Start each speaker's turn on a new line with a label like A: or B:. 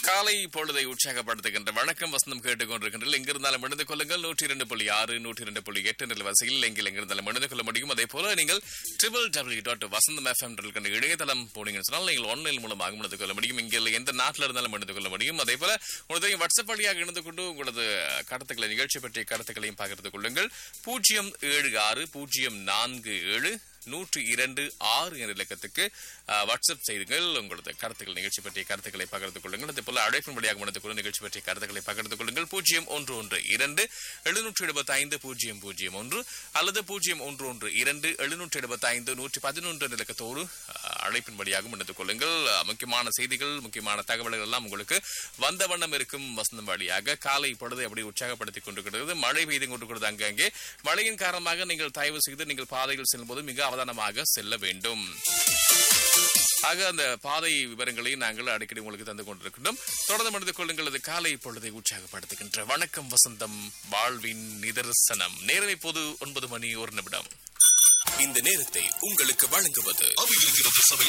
A: காலை பொழுதை உற்சாகப்படுத்துகின்ற வணக்கம் வசந்தம் கேட்டுக்கொண்டிருக்கின்றீர்கள் எங்கிருந்தாலும் இணைந்து கொள்ளுங்கள் நூற்றி இரண்டு புள்ளி ஆறு நூற்றி இரண்டு புள்ளி எட்டு என்ற வரிசையில் எங்கில் எங்கிருந்தாலும் இணைந்து கொள்ள முடியும் அதே போல நீங்கள் triple W dot Vasantham FM என்ற இணையதளம் போனீங்கன்னு சொன்னால் நீங்கள் ஆன்லைன் மூலமாக இணைந்து கொள்ள முடியும் இங்கே எந்த நாட்டில் இருந்தாலும் இணைந்து கொள்ள முடியும் அதே போல உங்களுக்கு வாட்ஸ்அப் வழியாக இணைந்து கொண்டு உங்களது கருத்துக்களை நிகழ்ச்சி பற்றிய கருத்துக்களையும் பகிர்ந்து கொள்ளுங்கள் பூஜ்ஜியம் ஏழு ஆறு பூஜ்ஜியம் நான்கு ஏழு நூற்றி இரண்டு ஆறு என்ற இலக்கத்துக்கு அஹ், வாட்ஸ்அப் செய்துங்கள் உங்களது கருத்துக்கள் நிகழ்ச்சி பற்றிய கருத்துக்களை பகிர்ந்து கொள்ளுங்கள் அதே போல அழைப்பின் வழியாக மனது கொண்டு நிகழ்ச்சி பற்றிய கருத்துக்களை பகிர்ந்து கொள்ளுங்கள் பூஜ்ஜியம் ஒன்று ஒன்று இரண்டு எழுநூற்றி எழுபத்தி ஐந்து பூஜ்ஜியம் பூஜ்ஜியம் ஒன்று அல்லது பூஜ்ஜியம் ஒன்று ஒன்று இரண்டு எழுநூற்றி எழுபத்தி ஐந்து நூற்றி பதினொன்று என்ற இலக்கத்தோடு அஹ், அழைப்பின் வழியாக மனது கொள்ளுங்கள் அஹ், முக்கியமான செய்திகள் முக்கியமான தகவல்கள் எல்லாம் உங்களுக்கு வந்த வண்ணம் இருக்கும் வசந்தம் வழியாக காலை பொழுதை அப்படி உற்சாகப்படுத்திக் கொண்டிருக்கிறது மழை பெய்து கொண்டிருக்கிறது அங்கங்கே மழையின் காரணமாக நீங்கள் தயவு செய்து நீங்கள் பாதையில் செல்லும்போது மிக அவதானமாக செல்ல வேண்டும் ஆக அந்த பாதை விவரங்களை நாங்கள் அடிக்கடி உங்களுக்கு தந்து கொண்டிருக்கின்றோம் தொடர்ந்து மனித கொள்ளுங்கள் அது காலை பொழுதை உற்சாகப்படுத்துகின்ற வணக்கம் வசந்தம் வாழ்வின் நிதர்சனம் நேரம் இப்போது ஒன்பது மணி ஒரு நிமிடம்
B: இந்த நேரத்தை உங்களுக்கு வழங்குவது அவையிருக்கிறது சபை